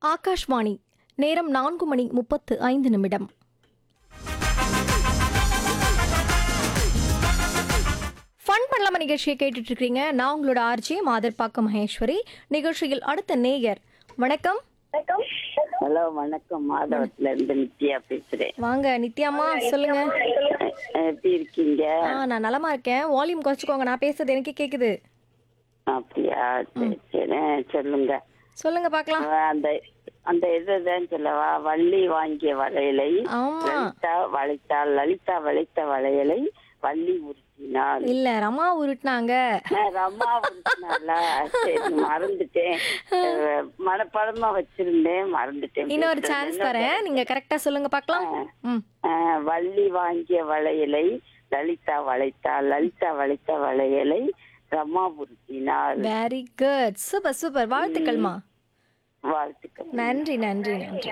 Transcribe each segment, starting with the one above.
ஆகாஷ்வாணி நேரம் நான்கு மணி முப்பத்து ஐந்து நிமிடம் ஃபன் பண்ணலாமா நிகழ்ச்சியை கேட்டுட்டு இருக்கீங்க நான் உங்களோட ஆர்ஜி மாதர்பாக்கம் மகேஸ்வரி நிகழ்ச்சியில் அடுத்த நேயர் வணக்கம் ஹலோ வணக்கம் மாதவத்துல இருந்து நித்யா பேசுறேன் வாங்க நித்யாமா சொல்லுங்க அஹ் எப்படி இருக்கீங்க ஆ நான் நலமா இருக்கேன் வால்யூம் குறைச்சிக்கோங்க நான் பேசுறது எனக்கே கேக்குது அப்படியா சரி சரி அஹ் சொல்லுங்க சொல்லுங்க பார்க்கலாம் அஹ் அந்த அந்த இதுதான் சொல்லவா வள்ளி வாங்கிய வளையலை ஆமா லலிதா வளைத்தாள் லலிதா வளைத்த வளையலை வள்ளி உருட்டினாள் இல்ல ரமா உருட்டுனாங்க நான் ரமா உருட்டினாளா சரி மறந்துட்டேன் அஹ் மனப்பாடமா வச்சிருந்தேன் மறந்துட்டேன் இன்னொரு சான்ஸ் தரேன் நீங்க கரெக்டா சொல்லுங்க பார்க்கலாம் ம் அஹ் வள்ளி வாங்கிய வளையலை லலிதா வளைத்தாள் லலிதா வளைத்த வளையலை ரமா உருட்டினாள் வெரி குட் சூப்பர் சூப்பர் வாழ்த்துக்கள்மா வாழ்த்துக்கள் நன்றி நன்றி நன்றி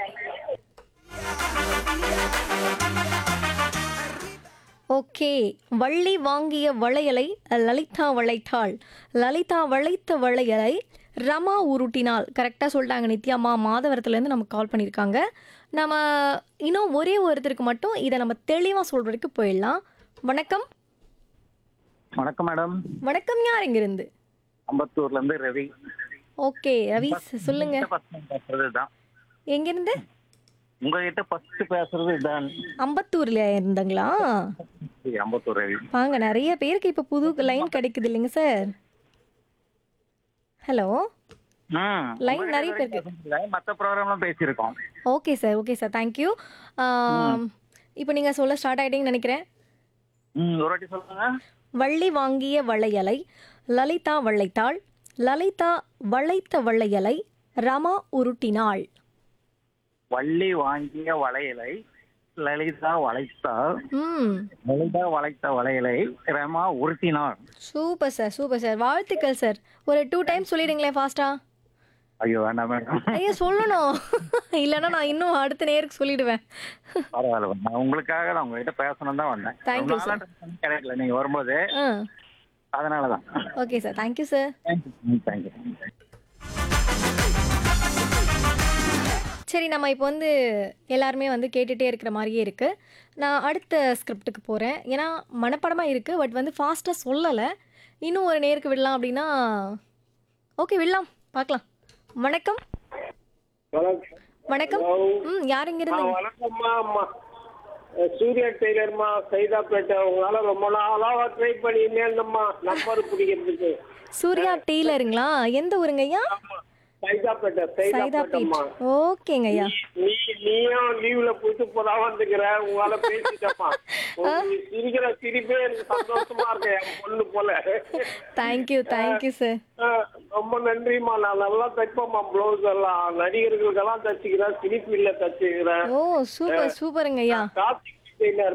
ஓகே வள்ளி வாங்கிய வளையலை லலிதா வளைத்தாள் லலிதா வளைத்த வளையலை ரமா உருட்டினாள் கரெக்டாக சொல்லிட்டாங்க நித்யாமா மாதவரத்துலேருந்து நமக்கு கால் பண்ணியிருக்காங்க நம்ம இன்னும் ஒரே ஒருத்தருக்கு மட்டும் இதை நம்ம தெளிவாக சொல்கிறதுக்கு போயிடலாம் வணக்கம் வணக்கம் மேடம் வணக்கம் யார் இங்கிருந்து அம்பத்தூர்ல இருந்து ரவி ஓகே ரவி சொல்லுங்க ஃபர்ஸ்ட் பேசுறது தான் எங்கிருந்து உங்ககிட்ட ஃபர்ஸ்ட் பேசுறது தான் அம்பத்தூர்ல இருந்தாங்களா அம்பத்தூர் ரவி வாங்க நிறைய பேருக்கு இப்போ புது லைன் கிடைக்குது இல்லைங்க சார் ஹலோ ம் லைன் நிறைய பேருக்கு பேசுனதில்ல, மத்த ப்ரோக்ராம்லாம் பேசியிருக்கோம் okay sir okay sir thank you இப்போ நீங்கள் சொல்ல ஸ்டார்ட் ஆகிட்டீங்கன்னு நினைக்கிறேன் ம் ஒரு வாட்டி சொல்லுங்க வள்ளி வாங்கிய வளையலை லலிதா வளைத்தாள் லலிதா வளைத்த வளையலை ரமா உருட்டினாள் வள்ளி வாங்கிய வளையலை லலிதா வளைத்தாள் ம் லலிதா வளைத்த வளையலை ரமா உருட்டினார் சூப்பர் சார் சூப்பர் சார் வாழ்த்துக்கள் சார் ஒரு டூ டைம் சொல்லிடுங்களேன் ஃபாஸ்டா ஐயோ வேண்டாம் மேடம் ஐயா சொல்லணும் இல்லைன்னா நான் இன்னும் அடுத்த நேருக்கு சொல்லிடுவேன் பரவாயில்ல நான் உங்களுக்காக நான் உங்ககிட்ட பேசணும் தான் வந்தேன் Thank you, ரொம்ப நாளா time கிடைக்கல நீங்க வரும்போது ஆ அதனால தான் okay sir thank you sir thank you thank you சரி நம்ம இப்போ வந்து எல்லாருமே வந்து கேட்டுகிட்டே இருக்கிற மாதிரியே இருக்குது நான் அடுத்த ஸ்கிரிப்டுக்கு போகிறேன் ஏன்னா மனப்படமாக இருக்குது பட் வந்து ஃபாஸ்ட்டாக சொல்லலை இன்னும் ஒரு நேருக்கு விடலாம் அப்படின்னா ஓகே விடலாம் பார்க்கலாம் வணக்கம் வணக்கம் வணக்கம் ம் யார் இங்க ஆ, இருந்து வணக்கம்மா அம்மா அஹ் சூர்யா டெய்லர்மா சைதாப்பேட்டை உங்களால ரொம்ப நாளாவா ட்ரை பண்ணியிருந்தேன் இருந்தம்மா நம்பர் பிடிக்கிறதுக்கு சூர்யா டெய்லருங்களா எந்த ஊருங்க ஐயா சைதாப்பேட்டை சைதாபீட் சைதாப்பேட்டைம்மா ஓகேங்க ஐயா நீ நீயும் லீவ்ல போயிட்டு போதா வந்துக்கிற உங்களால பேசிட்டம்மா நீ சிரிக்கிற சிரிப்பே எனக்கு சந்தோஷமா இருக்கு என் பொண்ணு போல தேங்க்யூ தேங்க்யூ சார் அஹ் ரொம்ப நன்றிம்மா நான் நல்லா தைப்பேம்மா ப்ளவுஸ் எல்லாம் நடிகர்களுக்கெல்லாம் தச்சுக்கிறேன் சிரிப்பு இல்ல தச்சுக்கிறேன் ஓ சூப்பர் சூப்பருங்க ஐயா கார்த்திக் டெய்லர்